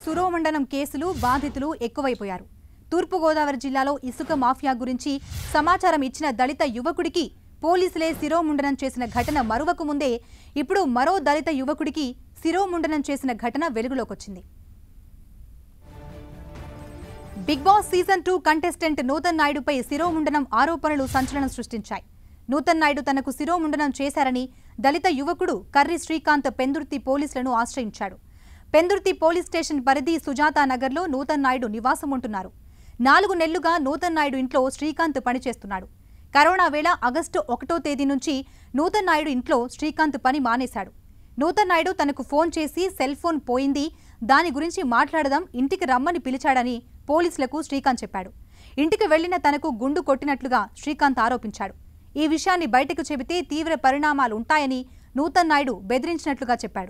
సురోమండనం కేసులు బాధితులు ఎక్కువైపోయారు తూర్పుగోదావరి జిల్లాలో ఇసుక మాఫియా గురించి సమాచారం ఇచ్చిన దళిత యువకుడికి పోలీసులే శిరోముండనం చేసిన ఘటన మరువకు ముందే ఇప్పుడు మరో దళిత యువకుడికి శిరోముండనం చేసిన ఘటన వెలుగులోకొచ్చింది big boss season two contestant Nutan నాయుడుపై శిరోముండనం ఆరోపణలు సంచలనం సృష్టించాయి నూతన్ నాయుడు తనకు శిరోముండనం చేశారని దళిత యువకుడు కర్రి శ్రీకాంత్ పెందుర్తి పోలీసులను ఆశ్రయించాడు పెందుర్తి పోలీస్ స్టేషన్ పరిధి సుజాతా నగర్లో నూతన్ నాయుడు నివాసం ఉంటున్నారు నాలుగు నెలలుగా నూతన్ నాయుడు ఇంట్లో శ్రీకాంత్ పనిచేస్తున్నాడు కరోనా వేళ ఆగస్టు ఒకటో తేదీ నుంచి నూతన్ నాయుడు ఇంట్లో శ్రీకాంత్ పని మానేశాడు నూతన్ నాయుడు తనకు ఫోన్ చేసి సెల్ ఫోన్ పోయింది దాని గురించి మాట్లాడదాం ఇంటికి రమ్మని పిలిచాడని పోలీసులకు శ్రీకాంత్ చెప్పాడు ఇంటికి వెళ్లిన తనకు గుండు కొట్టినట్లుగా శ్రీకాంత్ ఆరోపించాడు ఈ విషయాన్ని బయటకు చెబితే తీవ్ర పరిణామాలు ఉంటాయని నూతన్ నాయుడు బెదిరించినట్లుగా చెప్పాడు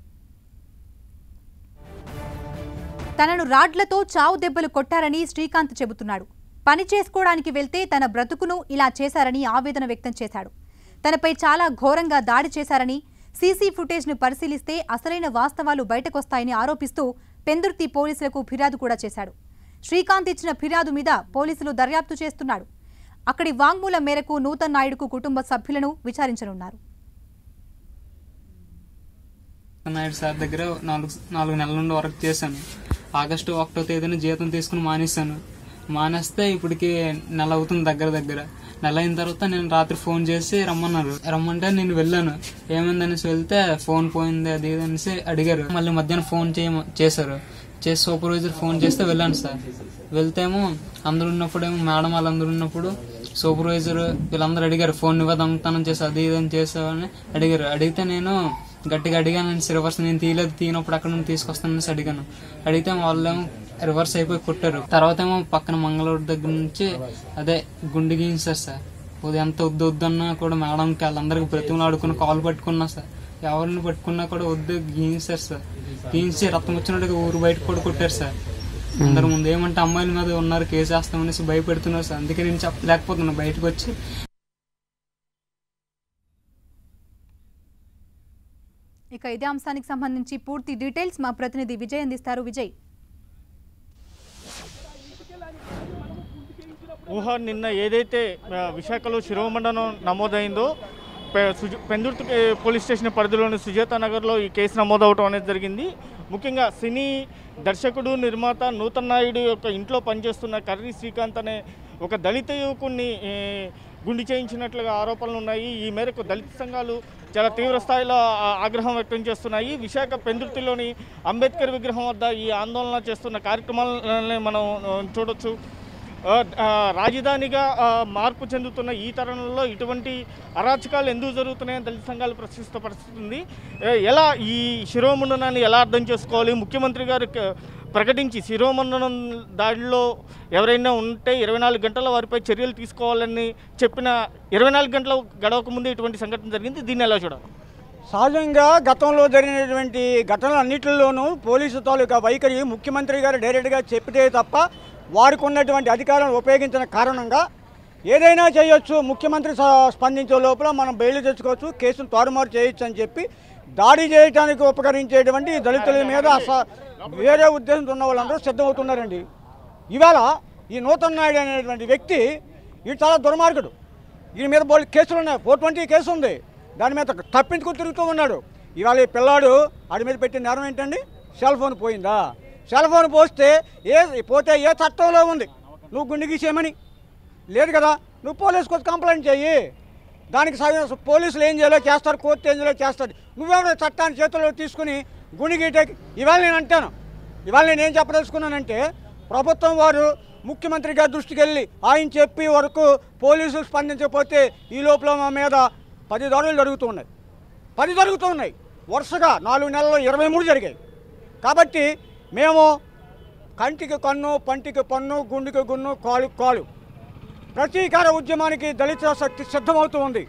తనను రాడ్లతో చావు దెబ్బలు కొట్టారని శ్రీకాంత్ చెబుతున్నాడు పని చేసుకోవడానికి వెళ్తే తన బ్రతుకును ఇలా చేశారని ఆవేదన వ్యక్తం చేశాడు తనపై చాలా ఘోరంగా దాడి చేశారని సీసీ ఫుటేజ్ను పరిశీలిస్తే అసలైన వాస్తవాలు బయటకొస్తాయని ఆరోపిస్తూ పెందుర్తి పోలీసులకు ఫిర్యాదు కూడా చేశాడు శ్రీకాంత్ ఇచ్చిన ఫిర్యాదు మీద పోలీసులు దర్యాప్తు చేస్తున్నాడు అక్కడి వాంగ్మూలం మేరకు నూతన్ నాయుడుకు కుటుంబ సభ్యులను విచారించనున్నారు నాయుడు సార్ దగ్గర నాలుగు నాలుగు నెలల నుండి వర్క్ చేశాను ఆగస్టు ఒకటో తేదీన జీతం తీసుకుని మానేశాను మానేస్తే ఇప్పటికి నెల అవుతుంది దగ్గర దగ్గర నెల అయిన తర్వాత నేను రాత్రి ఫోన్ చేసి రమ్మన్నారు రమ్మంటే నేను వెళ్ళాను ఏమైందనేసి వెళ్తే ఫోన్ పోయింది అది ఇది అనేసి అడిగారు మళ్ళీ మధ్యాహ్నం ఫోన్ చేయ చేశారు చేసి సూపర్వైజర్ ఫోన్ చేస్తే వెళ్ళాను సార్ వెళ్తేమో అందరు ఉన్నప్పుడేమో మేడం వాళ్ళందరూ ఉన్నప్పుడు సూపర్వైజర్ వీళ్ళందరూ అడిగారు ఫోన్ ఇవ్వ దొంగతనం చేసి అది ఇది అని చేసావని అడిగారు అడిగితే నేను గట్టిగా అడిగాను నేను రివర్స్ నేను తీయలేదు తీయనప్పుడు అక్కడ నుండి తీసుకొస్తానని అడిగాను అడిగితే వాళ్ళేమో రివర్స్ అయిపోయి కొట్టారు తర్వాత ఏమో పక్కన మంగళూరు దగ్గర నుంచి అదే గుండె గీయించారు సార్ అది ఎంత వద్దు వద్దన్నా కూడా మేడంకి వాళ్ళందరికి బ్రతిమలు ఆడుకుని కాలు పట్టుకున్నా సార్ ఎవరిని పట్టుకున్నా కూడా వద్దు గీయించారు సార్ గీయించి రక్తం వచ్చినట్టుగా ఊరు బయట కూడా కొట్టారు సార్ అందరి ముందు ఏమంటే అమ్మాయిల మీద ఉన్నారు కేసు వేస్తామనేసి భయపెడుతున్నారు సార్ అందుకే నేను చెప్పలేకపోతున్నా బయటకు వచ్చి ఇక ఇదే అంశానికి సంబంధించి పూర్తి డీటెయిల్స్ మా ప్రతినిధి విజయ్ అందిస్తారు విజయ్ ఊహ నిన్న ఏదైతే ఆ, విశాఖలో శిరోమండనం నమోదైందో పె- సుజ- పెందుర్తి ఏ, పోలీస్ స్టేషన్ పరిధిలోని సుజాత నగర్లో ఈ కేసు నమోదవటం అనేది జరిగింది ముఖ్యంగా సినీ దర్శకుడు నిర్మాత నూతన్ నాయుడు యొక్క ఇంట్లో పనిచేస్తున్న కర్రీ శ్రీకాంత్ అనే ఒక దళిత యువకుడిని ఏ, గుండి చేయించినట్లుగా ఆరోపణలు ఉన్నాయి ఈ మేరకు దళిత సంఘాలు చాలా తీవ్ర స్థాయిలో ఆ- ఆగ్రహం వ్యక్తం చేస్తున్నాయి విశాఖ పెందుర్తిలోని అంబేద్కర్ విగ్రహం వద్ద ఈ ఆందోళన చేస్తున్న కార్యక్రమాలని మనం ఆ, చూడొచ్చు ఆ, ఆ, రాజధానిగా ఆ, మార్పు చెందుతున్న ఈ తరుణంలో ఇటువంటి అరాచకాలు ఎందుకు జరుగుతున్నాయని దళిత సంఘాలు ప్రశ్నిస్తున్న పరిస్థితి ఉంది ఏ, ఎలా ఈ శిరోమండనాన్ని ఎలా అర్థం చేసుకోవాలి ముఖ్యమంత్రి గారు క- ప్రకటించి శిరోమండనం దాడిలో ఎవరైనా ఉంటే ఇరవై నాలుగు గంటల వారిపై చర్యలు తీసుకోవాలని చెప్పిన ఇరవై నాలుగు గంటల గడవక ముందే ఇటువంటి సంఘటన జరిగింది దీన్ని ఎలా చూడాలి సహజంగా గతంలో జరిగినటువంటి ఘటనలు అన్నింటిలోనూ పోలీసు తాలూకా వైఖరి ముఖ్యమంత్రి గారు డైరెక్ట్గా చెప్పితే తప్ప వారికి ఉన్నటువంటి అధికారాలను ఉపయోగించిన కారణంగా ఏదైనా చేయొచ్చు ముఖ్యమంత్రి స- స్పందించే లోపల మనం బెయిల్ తెచ్చుకోవచ్చు కేసును తారుమారు చేయొచ్చు అని చెప్పి దాడి చేయడానికి ఉపకరించేటువంటి ఈ దళితుల మీద అస- వేరే ఉద్దేశంతో ఉన్న వాళ్ళందరూ సిద్ధమవుతున్నారండి ఇవాళ ఈ నూతన్ నాయుడు అనేటువంటి వ్యక్తి ఈ చాలా దుర్మార్గుడు ఈయన మీద బోల్డ్ కేసులు ఉన్నాయి ఫోర్ ట్వంటీ కేసు ఉంది దాని మీద తప్పించుకుని తిరుగుతూ ఉన్నాడు ఇవాళ ఈ పిల్లాడు ఆడి మీద పెట్టిన నేరం ఏంటండి సెల్ ఫోన్ పోయిందా సెల్ ఫోన్ పోస్తే ఏ పోతే ఏ చట్టంలో ఉంది నువ్వు గుండె గీసేయమని లేదు కదా నువ్వు పోలీసుకు వచ్చి కంప్లైంట్ చెయ్యి దానికి సగం పోలీసులు ఏం చేయాలో చేస్తారు కోర్టు ఏం చేయాలో చేస్తుంది నువ్వెవరో చట్టాన్ని చేతుల్లో తీసుకుని గుండె గీటకి ఇవాళ నేను అంటాను ఇవాళ నేను ఏం చెప్పదలుచుకున్నానంటే ప్రభుత్వం వారు ముఖ్యమంత్రి గారి దృష్టికి వెళ్ళి ఆయన చెప్పి వరకు పోలీసులు స్పందించకపోతే ఈ లోపల మా మీద పది దాడులు జరుగుతూ ఉన్నాయి పది జరుగుతూ ఉన్నాయి వరుసగా నాలుగు నెలల్లో ఇరవై మూడు జరిగాయి కాబట్టి మేము కంటికి కన్ను పంటికి పన్ను గుండెకి గున్ను కాలు కాలు ప్రతీకార ఉద్యమానికి దళిత శక్తి సిద్ధమవుతూ ఉంది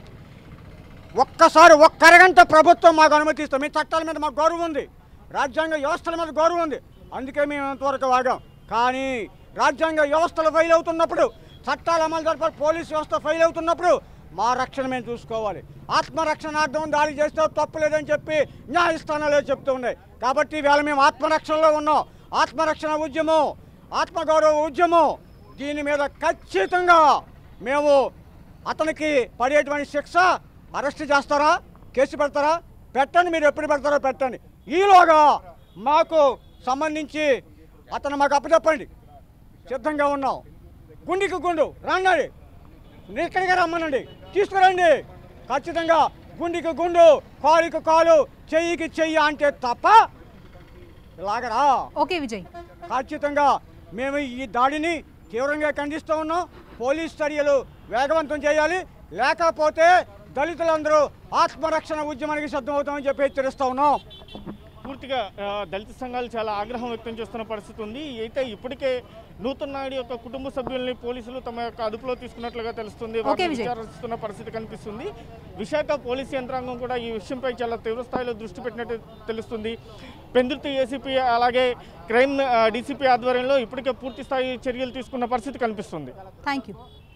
ఒక్కసారి ఒక్క అరగంట ప్రభుత్వం మాకు అనుమతిస్తాం మీ చట్టాల మీద మాకు గౌరవం ఉంది రాజ్యాంగ వ్యవస్థల మీద గౌరవం ఉంది అందుకే మేము ఇంతవరకు వాగాం కానీ రాజ్యాంగ వ్యవస్థలు ఫెయిల్ అవుతున్నప్పుడు చట్టాలు అమలు జరపాలి పోలీస్ వ్యవస్థ ఫెయిల్ అవుతున్నప్పుడు మా రక్షణ మేము చూసుకోవాలి ఆత్మరక్షణార్థం దాడి చేస్తే తప్పు లేదని చెప్పి న్యాయస్థానాలే చెప్తూ ఉన్నాయి కాబట్టి ఇవాళ మేము ఆత్మరక్షణలో ఉన్నాం ఆత్మరక్షణ ఉద్యమం ఆత్మగౌరవ ఉద్యమం దీని మీద ఖచ్చితంగా మేము అతనికి పడేటువంటి శిక్ష అరెస్ట్ చేస్తారా కేసు పెడతారా పెట్టండి మీరు ఎప్పుడు పెడతారో పెట్టండి ఈలోగా మాకు సంబంధించి అతను మాకు అప్పచెప్పండి సిద్ధంగా ఉన్నాం గుండికి గుండు రండి ఇక్కడికి రమ్మనండి తీసుకురండి ఖచ్చితంగా గుండికి గుండు కాలుకి కాలు చెయ్యికి చెయ్యి అంటే తప్ప ఇలాగరా ఓకే విజయ్ ఖచ్చితంగా మేము ఈ దాడిని తీవ్రంగా ఖండిస్తూ ఉన్నాం పోలీస్ చర్యలు వేగవంతం చేయాలి లేకపోతే దళితులందరూ ఆత్మరక్షణ ఉద్యమానికి సిద్ధమవుతామని చెప్పి హెచ్చరిస్తూ ఉన్నాం పూర్తిగా ఆ, దళిత సంఘాలు చాలా ఆగ్రహం వ్యక్తం చేస్తున్న పరిస్థితి ఉంది అయితే ఇప్పటికే నూతన్ నాయుడు యొక్క కుటుంబ సభ్యుల్ని పోలీసులు తమ యొక్క అదుపులో తీసుకున్నట్లుగా తెలుస్తుంది వారిని విజయ్. విచారిస్తున్న పరిస్థితి కనిపిస్తుంది విశాఖ పోలీస్ యంత్రాంగం కూడా ఈ విషయంపై చాలా తీవ్ర స్థాయిలో దృష్టి పెట్టినట్టు తెలుస్తుంది పెందుర్తి ఏసీపీ అలాగే క్రైమ్ డీసీపీ ఆధ్వర్యంలో ఇప్పటికే పూర్తి స్థాయి చర్యలు తీసుకున్న పరిస్థితి కనిపిస్తుంది థ్యాంక్ యూ